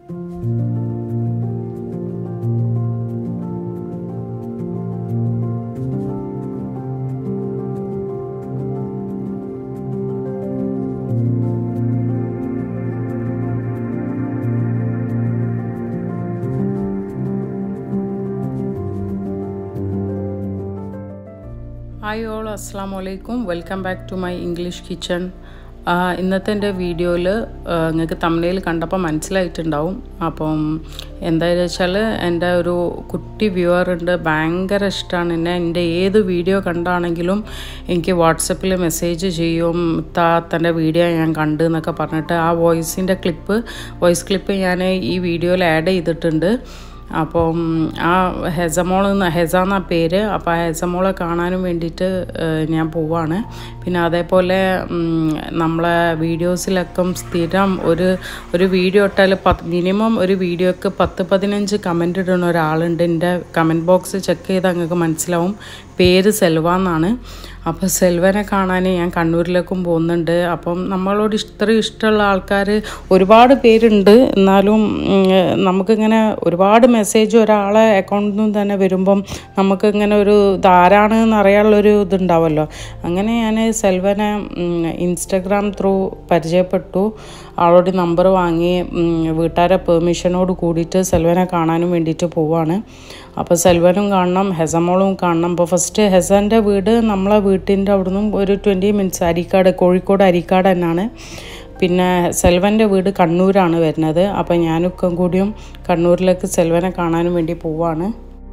hi all അസ്സാം വലൈക്കും welcome back to my English kitchen ഇന്നത്തെ എൻ്റെ വീഡിയോയിൽ നിങ്ങൾക്ക് തമിഴിൽ കണ്ടപ്പോൾ മനസ്സിലായിട്ടുണ്ടാവും അപ്പം എന്താണെന്ന് വെച്ചാൽ എൻ്റെ ഒരു കുട്ടി വ്യൂവർ ഉണ്ട് ഭയങ്കര ഇഷ്ടമാണ് എന്നെ എൻ്റെ ഏത് വീഡിയോ കണ്ടാണെങ്കിലും എനിക്ക് വാട്സപ്പിൽ മെസ്സേജ് ചെയ്യും താ തൻ്റെ വീഡിയോ ഞാൻ കണ്ട് എന്നൊക്കെ പറഞ്ഞിട്ട് ആ വോയിസിൻ്റെ ക്ലിപ്പ് വോയിസ് ക്ലിപ്പ് ഞാൻ ഈ വീഡിയോയിൽ ആഡ് ചെയ്തിട്ടുണ്ട് അപ്പം ആ ഹെസമോൾ എന്ന ഹെസ എന്ന പേര് അപ്പോൾ ആ ഹെസമോളെ കാണാനും വേണ്ടിയിട്ട് ഞാൻ പോവാണ് പിന്നെ അതേപോലെ നമ്മളെ വീഡിയോസിലൊക്കെ സ്ഥിരം ഒരു ഒരു വീഡിയോ ഇട്ടാൽ പത്ത് മിനിമം ഒരു വീഡിയോക്ക് പത്ത് പതിനഞ്ച് കമൻ്റ് ഇടുന്ന ഒരാളുണ്ട് എൻ്റെ കമൻറ്റ് ബോക്സ് ചെക്ക് ചെയ്താൽ നിങ്ങൾക്ക് മനസ്സിലാവും പേര് സെൽവ എന്നാണ് അപ്പോൾ സെൽവനെ കാണാൻ ഞാൻ കണ്ണൂരിലേക്കും പോകുന്നുണ്ട് അപ്പം നമ്മളോട് ഇത്രയും ഇഷ്ടമുള്ള ആൾക്കാർ ഒരുപാട് പേരുണ്ട് എന്നാലും നമുക്കിങ്ങനെ ഒരുപാട് മെസ്സേജ് ഒരാളെ അക്കൗണ്ടിൽ നിന്ന് തന്നെ വരുമ്പം നമുക്കിങ്ങനെ ഒരു ധാരാണ് എന്നറിയാനുള്ളൊരു ഇതുണ്ടാവുമല്ലോ അങ്ങനെ ഞാൻ സെൽവനെ ഇൻസ്റ്റഗ്രാം ത്രൂ പരിചയപ്പെട്ടു ആളോട് നമ്പർ വാങ്ങി വീട്ടുകാരെ പെർമിഷനോട് കൂടിയിട്ട് സെൽവനെ കാണാനും വേണ്ടിയിട്ട് പോവാണ് അപ്പോൾ സെൽവനും കാണണം ഹെസമോളും കാണണം അപ്പോൾ ഫസ്റ്റ് ഹെസൻ്റെ വീട് നമ്മളെ വീട്ടിൻ്റെ അവിടുന്ന് ഒരു ട്വൻറ്റി മിനിറ്റ്സ് അരിക്കാട് കോഴിക്കോട് അരിക്കാട് തന്നെയാണ് പിന്നെ സെൽവൻ്റെ വീട് കണ്ണൂരാണ് വരുന്നത് അപ്പോൾ ഞാനൊക്കെ കൂടിയും കണ്ണൂരിലേക്ക് സെൽവനെ കാണാനും വേണ്ടി പോവാണ്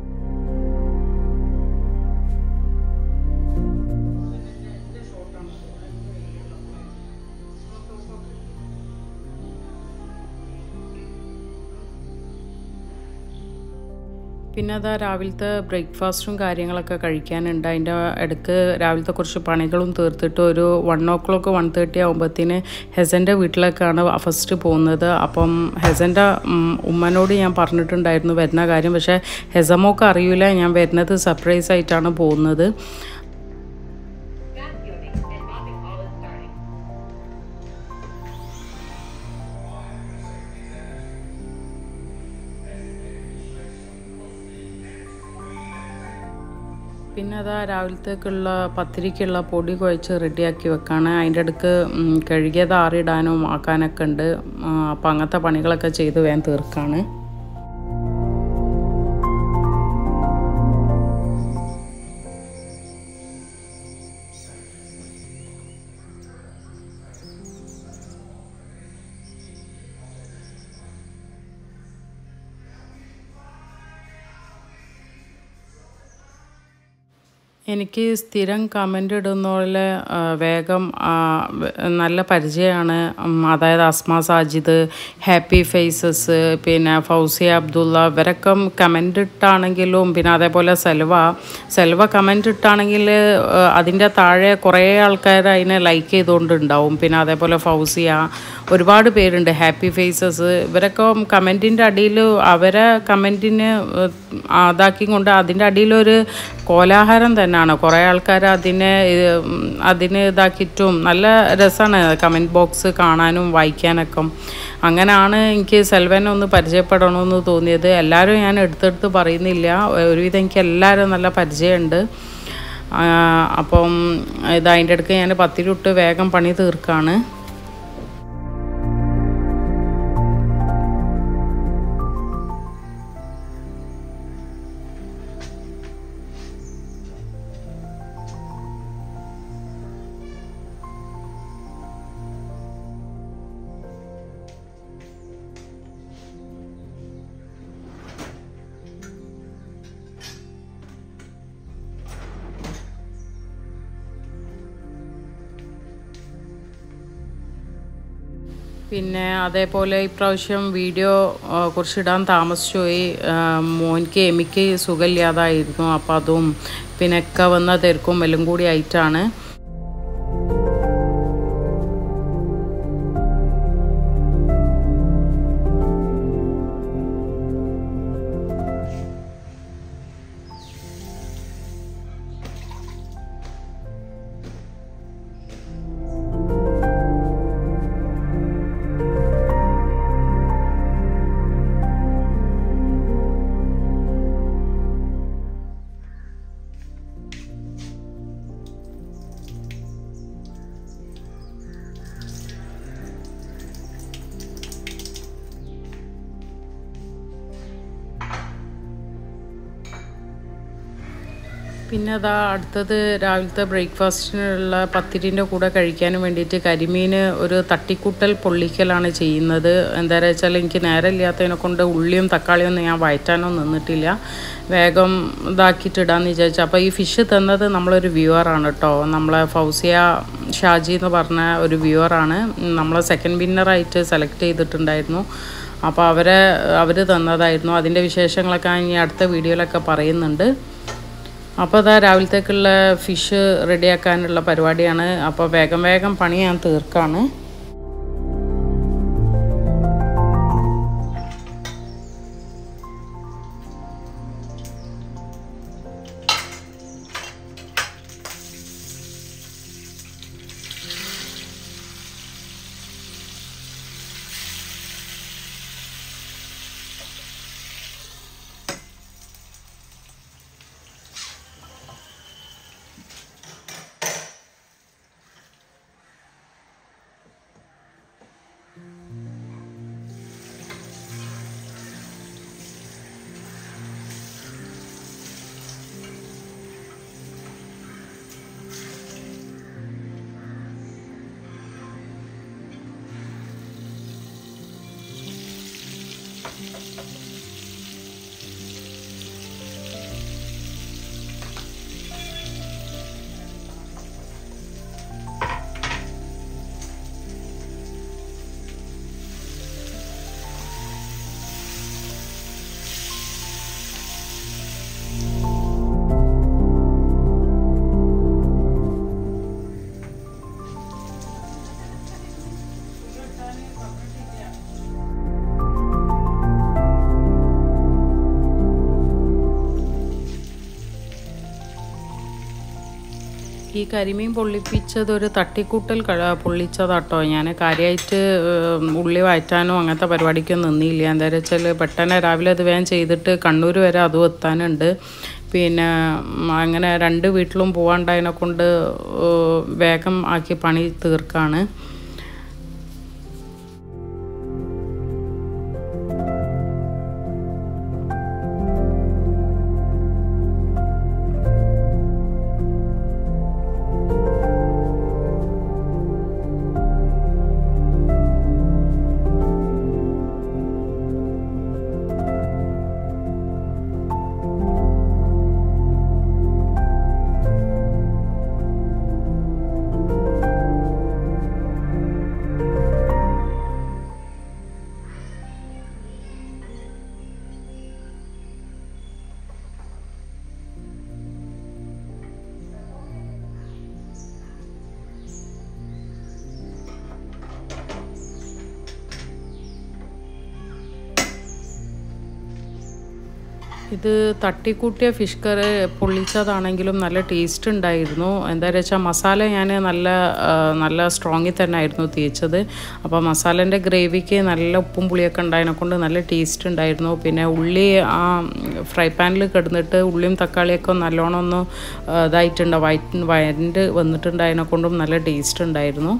പിന്നെ അതാ രാവിലത്തെ ബ്രേക്ക്ഫാസ്റ്റും കാര്യങ്ങളൊക്കെ കഴിക്കാനുണ്ട് അതിൻ്റെ ഇടയ്ക്ക് രാവിലത്തെ കുറച്ച് പണികളും തീർത്തിട്ട് ഒരു one o'clock one thirty ആകുമ്പോഴത്തേന് ഹെസൻ്റെ വീട്ടിലേക്കാണ് ഫസ്റ്റ് പോകുന്നത് അപ്പം ഹെസൻ്റെ ഉമ്മനോട് ഞാൻ പറഞ്ഞിട്ടുണ്ടായിരുന്നു വരുന്ന കാര്യം പക്ഷേ ഹെസമോക്ക് അറിയില്ല ഞാൻ വരുന്നത് സർപ്രൈസ് ആയിട്ടാണ് പോകുന്നത് പിന്നെ അതാ രാവിലത്തേക്കുള്ള പത്തിരിക്കുള്ള പൊടി കുഴച്ച് റെഡിയാക്കി വെക്കാണ് അതിൻ്റെ അടുക്ക് കഴുകിയത് ആറിടാനും ആക്കാനൊക്കെ ഉണ്ട് അപ്പം അങ്ങനത്തെ പണികളൊക്കെ ചെയ്ത് വേഗം തീർക്കാണ് എനിക്ക് സ്ഥിരം കമൻ്റ് ഇടുന്ന പോലെ വേഗം നല്ല പരിചയമാണ് അതായത് അസ്മ സാജിദ് ഹാപ്പി ഫേസസ് പിന്നെ ഫൗസിയ അബ്ദുള്ള ഇവരൊക്കെ കമൻ്റ് ഇട്ടാണെങ്കിലും പിന്നെ അതേപോലെ സെൽവ സെൽവ കമൻ്റ് ഇട്ടാണെങ്കിൽ അതിൻ്റെ താഴെ കുറേ ആൾക്കാർ അതിനെ ലൈക്ക് ചെയ്തുകൊണ്ടുണ്ടാവും പിന്നെ അതേപോലെ ഫൗസിയ ഒരുപാട് പേരുണ്ട് ഹാപ്പി ഫേസസ് ഇവരൊക്കെ കമൻറ്റിൻ്റെ അടിയിൽ അവരെ കമൻറ്റിന് അതാക്കി കൊണ്ട് അതിൻ്റെ അടിയിലൊരു കോലാഹലം തന്നെയാണ് കുറേ ആൾക്കാർ അതിനെ അതിന് ഇതാക്കിയിട്ടും നല്ല രസമാണ് കമൻറ്റ് ബോക്സ് കാണാനും വായിക്കാനൊക്കെ അങ്ങനെയാണ് എനിക്ക് സെൽവനെ ഒന്ന് പരിചയപ്പെടണമെന്ന് തോന്നിയത് എല്ലാവരും ഞാൻ എടുത്തെടുത്ത് പറയുന്നില്ല ഒരുവിധം എനിക്ക് എല്ലാവരും നല്ല പരിചയമുണ്ട് അപ്പം ഇത് അതിൻ്റെ ഇടയ്ക്ക് ഞാൻ പത്തിരിട്ട് വേഗം പണി തീർക്കാണ് പിന്നെ അതേപോലെ ഇപ്രാവശ്യം വീഡിയോ കുറച്ചിടാൻ താമസിച്ചു പോയി മോനിക്ക് എമിക്ക് സുഖമില്ലാതായിരുന്നു അപ്പോൾ അതും പിന്നെ ഒക്കെ വന്ന തിരക്കും എല്ലാം കൂടി ആയിട്ടാണ് പിന്നെ അതാ അടുത്തത് രാവിലത്തെ ബ്രേക്ക്ഫാസ്റ്റിനുള്ള പത്തിരിൻ്റെ കൂടെ കഴിക്കാനും വേണ്ടിയിട്ട് കരിമീൻ ഒരു തട്ടിക്കൂട്ടൽ പൊള്ളിക്കലാണ് ചെയ്യുന്നത് എന്താണെന്ന് വെച്ചാൽ എനിക്ക് നേരമില്ലാത്തതിനെ കൊണ്ട് ഉള്ളിയും തക്കാളിയും ഒന്നും ഞാൻ വയറ്റാനോ നിന്നിട്ടില്ല വേഗം ഇതാക്കിയിട്ട് ഇടാമെന്ന് വിചാരിച്ചു അപ്പോൾ ഈ ഫിഷ് തന്നത് നമ്മളൊരു വ്യൂവറാണ് കേട്ടോ നമ്മളെ ഫൗസിയ ഷാജി എന്ന് പറഞ്ഞ ഒരു വ്യൂവറാണ് നമ്മളെ സെക്കൻഡ് വിന്നറായിട്ട് സെലക്ട് ചെയ്തിട്ടുണ്ടായിരുന്നു അപ്പോൾ അവരെ അവർ തന്നതായിരുന്നു അതിൻ്റെ വിശേഷങ്ങളൊക്കെ ഇനി അടുത്ത വീഡിയോയിലൊക്കെ പറയുന്നുണ്ട് അപ്പോൾ അതാ രാവിലത്തേക്കുള്ള ഫിഷ് റെഡിയാക്കാനുള്ള പരിപാടിയാണ് അപ്പോൾ വേഗം വേഗം പണി ഞാൻ തീർക്കാണ് ഈ കരിമീൻ പൊള്ളിപ്പിച്ചത് ഒരു തട്ടിക്കൂട്ടൽ ക- പൊള്ളിച്ചതാട്ടോ ഞാൻ കാര്യമായിട്ട് ഉള്ളി വയറ്റാനോ അങ്ങനത്തെ പരിപാടിക്കൊന്നും നിന്നില്ല എന്താണെന്ന് വെച്ചാൽ പെട്ടെന്ന് രാവിലെ അത് വേഗം ചെയ്തിട്ട് കണ്ണൂർ വരെ അതും എത്താനുണ്ട് പിന്നെ ഉം, അങ്ങനെ രണ്ട് വീട്ടിലും പോകാണ്ടായതിനെ കൊണ്ട് ഏഹ്, വേഗം ആക്കി പണി തീർക്കാണ് ഇത് തട്ടിക്കൂട്ടിയ ഫിഷ് കറി പൊള്ളിച്ചതാണെങ്കിലും നല്ല ടേസ്റ്റ് ഉണ്ടായിരുന്നു എന്താണെന്ന് വെച്ചാൽ മസാല ഞാൻ നല്ല ആ, നല്ല സ്ട്രോങ്ങിൽ തന്നെ ആയിരുന്നു തേച്ചത് അപ്പോൾ മസാലേൻ്റെ ഗ്രേവിക്ക് നല്ല ഉപ്പും പുളിയൊക്കെ ഉണ്ടായതിനെ കൊണ്ട് നല്ല ടേസ്റ്റ് ഉണ്ടായിരുന്നു പിന്നെ ഉള്ളി ആ ഫ്രൈ പാനിൽ കിടന്നിട്ട് ഉള്ളിയും തക്കാളിയൊക്കെ നല്ലോണം ഒന്ന് ആ, ഇതായിട്ടുണ്ട് വയറ്റ് വയറ്റ് വന്നിട്ടുണ്ടായതിനെ കൊണ്ടും നല്ല ടേസ്റ്റ് ഉണ്ടായിരുന്നു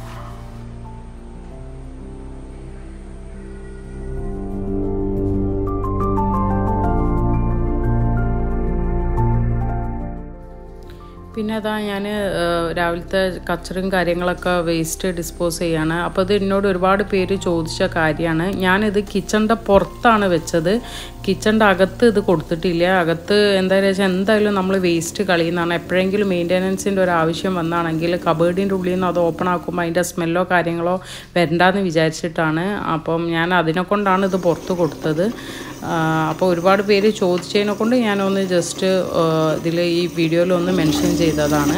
പിന്നെ അതാ ഞാൻ രാവിലത്തെ കച്ചറും കാര്യങ്ങളൊക്കെ വേസ്റ്റ് ഡിസ്പോസ് ചെയ്യാണ് അപ്പോൾ ഇത് എന്നോട് ഒരുപാട് പേര് ചോദിച്ച കാര്യമാണ് ഞാനിത് കിച്ചണിൻ്റെ പുറത്താണ് വെച്ചത് കിച്ചണിൻ്റെ അകത്ത് ഇത് കൊടുത്തിട്ടില്ല അകത്ത് എന്തായാലും വെച്ചാൽ എന്തായാലും നമ്മൾ വേസ്റ്റ് കളയുന്നതാണ് എപ്പോഴെങ്കിലും മെയിൻ്റെനൻസിൻ്റെ ഒരു ആവശ്യം വന്നാണെങ്കിൽ കബേർഡിൻ്റെ ഉള്ളിൽ നിന്ന് അത് ഓപ്പൺ ആക്കുമ്പോൾ അതിൻ്റെ സ്മെല്ലോ കാര്യങ്ങളോ വരണ്ടെന്ന് വിചാരിച്ചിട്ടാണ് അപ്പം ഞാൻ അതിനെ കൊണ്ടാണ് ഇത് പുറത്ത് കൊടുത്തത് അപ്പോൾ ഒരുപാട് പേര് ചോദിച്ചതിനെ കൊണ്ട് ഞാനൊന്ന് ജസ്റ്റ് ഇതിൽ ഈ വീഡിയോയിൽ ഒന്ന് മെൻഷൻ ചെയ്തതാണ്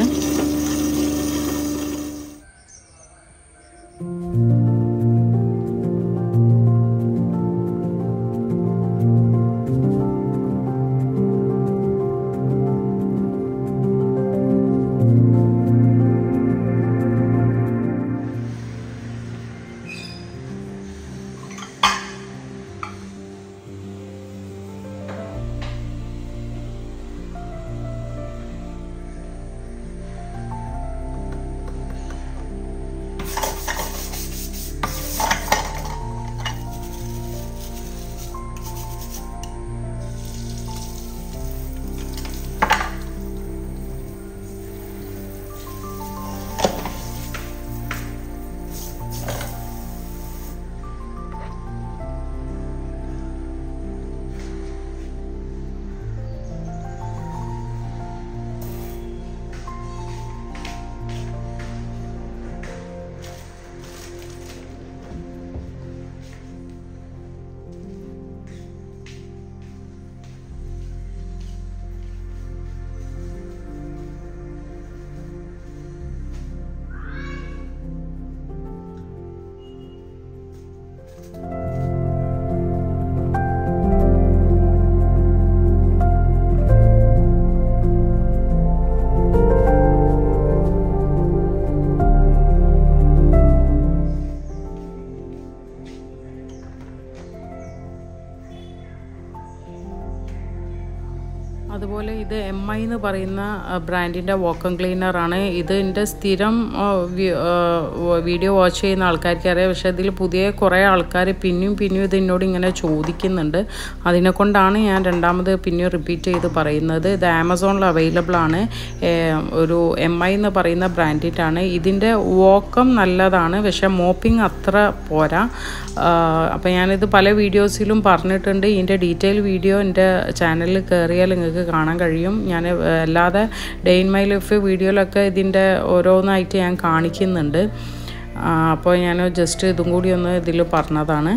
അതേപോലെ ഇത് എം ഐ എന്ന് പറയുന്ന ബ്രാൻഡിൻ്റെ വോക്കം ക്ലീനറാണ് ഇത് എൻ്റെ സ്ഥിരം ആ, വി- ആ, വീഡിയോ വാച്ച് ചെയ്യുന്ന ആൾക്കാർക്ക് അറിയാം പക്ഷേ ഇതിൽ പുതിയ കുറേ ആൾക്കാർ പിന്നെയും പിന്നെയും ഇത് എന്നോട് ഇങ്ങനെ ചോദിക്കുന്നുണ്ട് അതിനെ കൊണ്ടാണ് ഞാൻ രണ്ടാമത് പിന്നെയും റിപ്പീറ്റ് ചെയ്ത് പറയുന്നത് ഇത് ആമസോണിൽ അവൈലബിൾ ആണ് ഏ, ഒരു എം ഐ എന്ന് പറയുന്ന ബ്രാൻഡിൻ്റാണ് ഇതിൻ്റെ വോക്കം നല്ലതാണ് പക്ഷേ മോപ്പിംഗ് അത്ര പോരാ അപ്പോൾ ഞാനിത് പല വീഡിയോസിലും പറഞ്ഞിട്ടുണ്ട് ഇതിൻ്റെ ഡീറ്റെയിൽ വീഡിയോ എൻ്റെ ചാനലിൽ കയറിയാൽ നിങ്ങൾക്ക് കാണാൻ കഴിയും ഞാൻ അല്ലാതെ ഡേ ഇൻ മൈ ലൈഫ് വീഡിയോയിലൊക്കെ ഇതിൻ്റെ ഓരോന്നായിട്ട് ഞാൻ കാണിക്കുന്നുണ്ട് ആ, അപ്പോൾ ഞാൻ ജസ്റ്റ് ഇതും കൂടി ഒന്ന് ഇതിൽ പറഞ്ഞതാണ്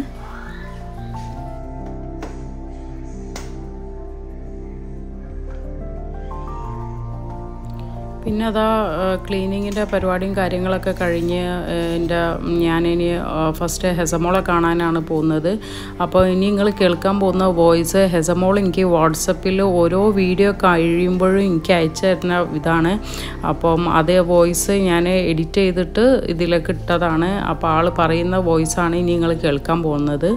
പിന്നെ അതാ ക്ലീനിങ്ങിൻ്റെ പരിപാടിയും കാര്യങ്ങളൊക്കെ കഴിഞ്ഞ് എൻ്റെ ഞാനിനി ഫസ്റ്റ് ഹെസമോളെ കാണാനാണ് പോകുന്നത് അപ്പോൾ ഇനി നിങ്ങൾ കേൾക്കാൻ പോകുന്ന വോയിസ് ഹെസമോൾ എനിക്ക് വാട്സപ്പിൽ ഓരോ വീഡിയോ കഴിയുമ്പോഴും എനിക്ക് അയച്ചു തരുന്ന ഇതാണ് അപ്പം അതേ വോയിസ് ഞാൻ എഡിറ്റ് ചെയ്തിട്ട് ഇതിലേക്ക് ഇട്ടതാണ് അപ്പോൾ ആൾ പറയുന്ന വോയിസാണ് ഇനി നിങ്ങൾ കേൾക്കാൻ പോകുന്നത്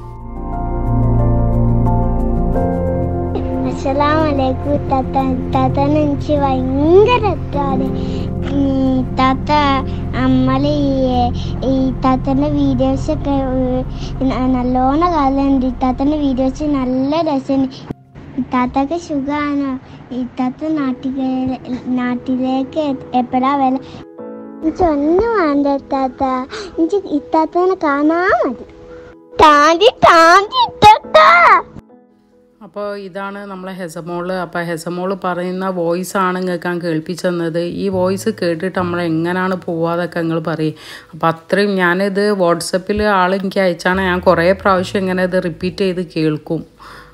അസ്സലാമലൈക്കും താത്ത താത്തനെ എനിക്ക് ഭയങ്കര ഇഷ്ടമാണ് താത്ത നമ്മൾ ഈ താത്തൻ്റെ വീഡിയോസൊക്കെ നല്ലോണം കാണലുണ്ട് താത്തൻ്റെ വീഡിയോസ് നല്ല രസമുണ്ട് ഇത്താത്തക്ക് സുഖമാണ് ഇത്താത്ത നാട്ടിലെ നാട്ടിലേക്ക് എപ്പോഴാ വര എനിക്ക് ഒന്നും വേണ്ട ഇത്താത്ത എനിക്ക് ഇത്താത്തനെ കാണാൻ മതി താണ്ടി താണ്ടി ഇത്താത്ത അപ്പോൾ ഇതാണ് നമ്മളെ ഹെസമോള് അപ്പോൾ ഹെസമോള് പറയുന്ന വോയിസ് ആണ് നിങ്ങൾക്ക് ഞാൻ കേൾപ്പിച്ചെന്നത് ഈ വോയിസ് കേട്ടിട്ട് നമ്മൾ എങ്ങനെയാണ് പോവാതൊക്കെ നിങ്ങൾ പറയും അപ്പോൾ അത്രയും ഞാനിത് വാട്സപ്പിൽ ആൾ എനിക്ക് അയച്ചാണ് ഞാൻ കുറേ പ്രാവശ്യം ഇങ്ങനെ ഇത് റിപ്പീറ്റ് ചെയ്ത് കേൾക്കും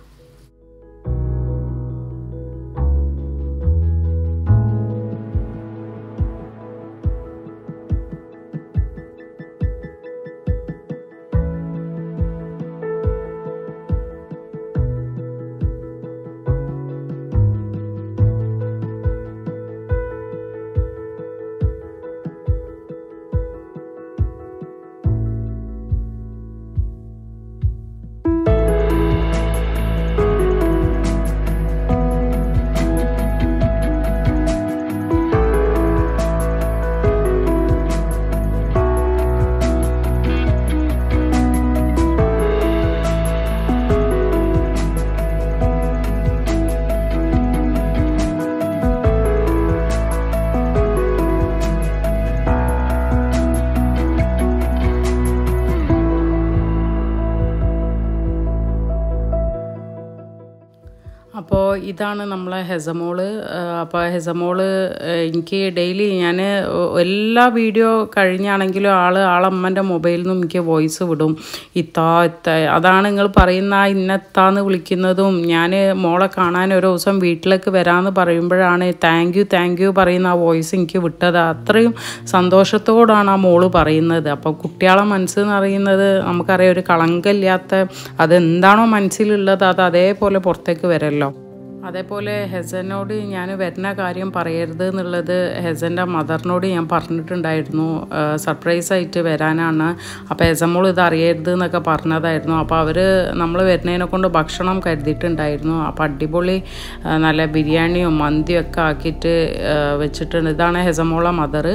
അപ്പോൾ ഇതാണ് നമ്മളെ ഹെസമോള് അപ്പോൾ ഹെസമോള് എനിക്ക് ഡെയിലി ഞാൻ എല്ലാ വീഡിയോ കഴിഞ്ഞാണെങ്കിലും ആൾ ആളമ്മൻ്റെ മൊബൈലിൽ നിന്നും എനിക്ക് വോയിസ് വിടും ഇത്താ ഇത്ത അതാണ് നിങ്ങൾ പറയുന്ന ആ ഇന്നത്താന്ന് വിളിക്കുന്നതും ഞാൻ മോളെ കാണാൻ ഒരു ദിവസം വീട്ടിലേക്ക് വരാമെന്ന് പറയുമ്പോഴാണ് താങ്ക് യു താങ്ക് യു പറയുന്ന ആ വോയിസ് എനിക്ക് വിട്ടത് അത്രയും സന്തോഷത്തോടാണ് ആ മോള് പറയുന്നത് അപ്പോൾ കുട്ടികളെ മനസ്സെന്ന് പറയുന്നത് നമുക്കറിയാം ഒരു കളങ്കമില്ലാത്ത അതെന്താണോ മനസ്സിലുള്ളത് അത് അതേപോലെ പുറത്തേക്ക് വരല്ലോ അതേപോലെ ഹെസനോട് ഞാൻ വരുന്ന കാര്യം പറയരുത് എന്നുള്ളത് ഹെസൻ്റെ മദറിനോട് ഞാൻ പറഞ്ഞിട്ടുണ്ടായിരുന്നു സർപ്രൈസ് ആയിട്ട് വരാനാണ് അപ്പോൾ ഹെസമോൾ ഇത് അറിയരുത് എന്നൊക്കെ പറഞ്ഞതായിരുന്നു അപ്പോൾ അവർ നമ്മൾ വരുന്നതിനെ കൊണ്ട് ഭക്ഷണം കരുതിയിട്ടുണ്ടായിരുന്നു അപ്പോൾ അടിപൊളി ആ, നല്ല ബിരിയാണിയും മന്തിയും ഒക്കെ ആക്കിയിട്ട് ആ, വെച്ചിട്ടുണ്ട് ഇതാണ് ഹെസമോള മദർ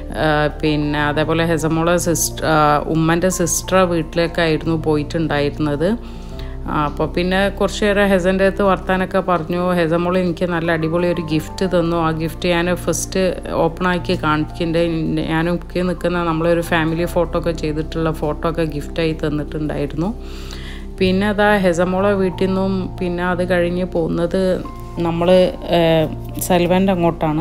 പിന്നെ അതേപോലെ ഹെസമോള സിസ്റ്റർ ഉമ്മൻ്റെ സിസ്റ്റർ വീട്ടിലേക്കായിരുന്നു പോയിട്ടുണ്ടായിരുന്നത് അപ്പോൾ പിന്നെ കുറച്ച് നേരം ഹെസൻ്റെ അടുത്ത് വർത്താനൊക്കെ പറഞ്ഞു ഹെസമോൾ എനിക്ക് നല്ല അടിപൊളി ഒരു ഗിഫ്റ്റ് തന്നു ആ ഗിഫ്റ്റ് ഞാൻ ഫസ്റ്റ് ഓപ്പൺ ആക്കി കാണിക്കുന്നുണ്ട് ഞാനും ഒക്കെ നിൽക്കുന്ന നമ്മളൊരു ഫാമിലി ഫോട്ടോ ഒക്കെ ചെയ്തിട്ടുള്ള ഫോട്ടോ ഒക്കെ ഗിഫ്റ്റായി തന്നിട്ടുണ്ടായിരുന്നു പിന്നെ അതാ ഹെസമോളെ വീട്ടിൽ നിന്നും പിന്നെ അത് കഴിഞ്ഞ് പോകുന്നത് നമ്മൾ സൽവൻ്റെ അങ്ങോട്ടാണ്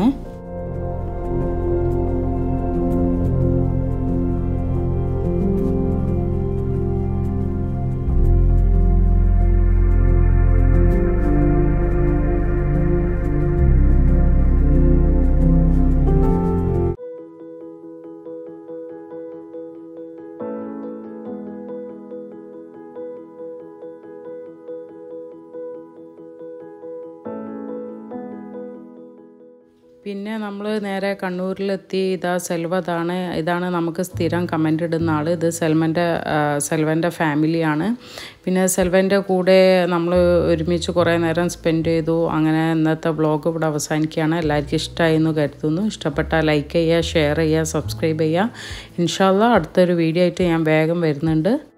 പിന്നെ നമ്മൾ നേരെ കണ്ണൂരിലെത്തി ഇതാ സെൽവതാണ് ഇതാണ് നമുക്ക് സ്ഥിരം കമൻ്റ് ഇടുന്ന ആൾ ഇത് സെൽമൻ്റെ സെൽവൻ്റെ ഫാമിലിയാണ് പിന്നെ സെൽവൻ്റെ കൂടെ നമ്മൾ ഒരുമിച്ച് കുറേ നേരം സ്പെൻഡ് ചെയ്തു അങ്ങനെ ഇന്നത്തെ വ്ളോഗ് ഇവിടെ അവസാനിക്കുകയാണ് എല്ലാവർക്കും ഇഷ്ടമായി എന്ന് കരുതുന്നു ഇഷ്ടപ്പെട്ടാൽ ലൈക്ക് ചെയ്യുക ഷെയർ ചെയ്യുക സബ്സ്ക്രൈബ് ചെയ്യുക ഇൻഷാല്ല അടുത്തൊരു വീഡിയോ ആയിട്ട് ഞാൻ വേഗം വരുന്നുണ്ട്